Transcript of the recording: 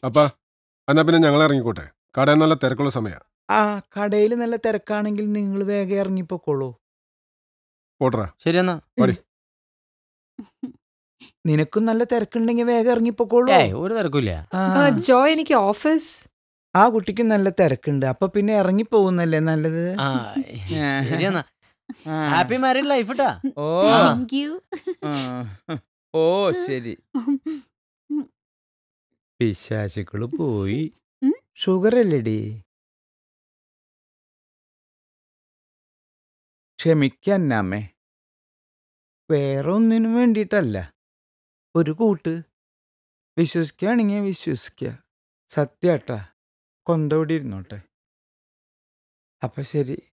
അപ്പാ എന്നാ പിന്നെ ഞങ്ങൾ ഇറങ്ങിക്കോട്ടെ കടയിൽ നല്ല തിരക്കുള്ള സമയ ആ കടയിൽ നല്ല തിരക്കാണെങ്കിൽ നിങ്ങൾ വേഗം ഇറങ്ങിപ്പോക്കോളൂ പോട്ടറാ ശരി എന്നാ നിനക്കും നല്ല തിരക്കുണ്ടെങ്കിൽ വേഗം ഇറങ്ങിപ്പോക്കോളൂ ഏയ് ഒരു തിരക്കില്ല ആ, ആ, ജോയ് എനിക്ക് ഓഫീസ് ആ കുട്ടിക്ക് നല്ല തിരക്കുണ്ട് അപ്പൊ പിന്നെ ഇറങ്ങിപ്പോകുന്നല്ലേ നല്ലത് ആ ശരി എന്നാ ആ. ഹാപ്പി മാരീഡ് ലൈഫ് ഇട്ടാ ഓ താങ്ക് യു ആ. ഓ ശരി പിശാചുക്കള് പോയി ഉം? ഷുഗർ അല്ലേടി ക്ഷമിക്കന്നാമേ വേറെ ഒന്നിനും വേണ്ടിയിട്ടല്ല ഒരു കൂട്ട് വിശ്വസിക്കുകയാണെങ്കിൽ വിശ്വസിക്കുക സത്യാട്ടാ കൊന്തോടി ഇരുന്നോട്ടെ അപ്പൊ ശരി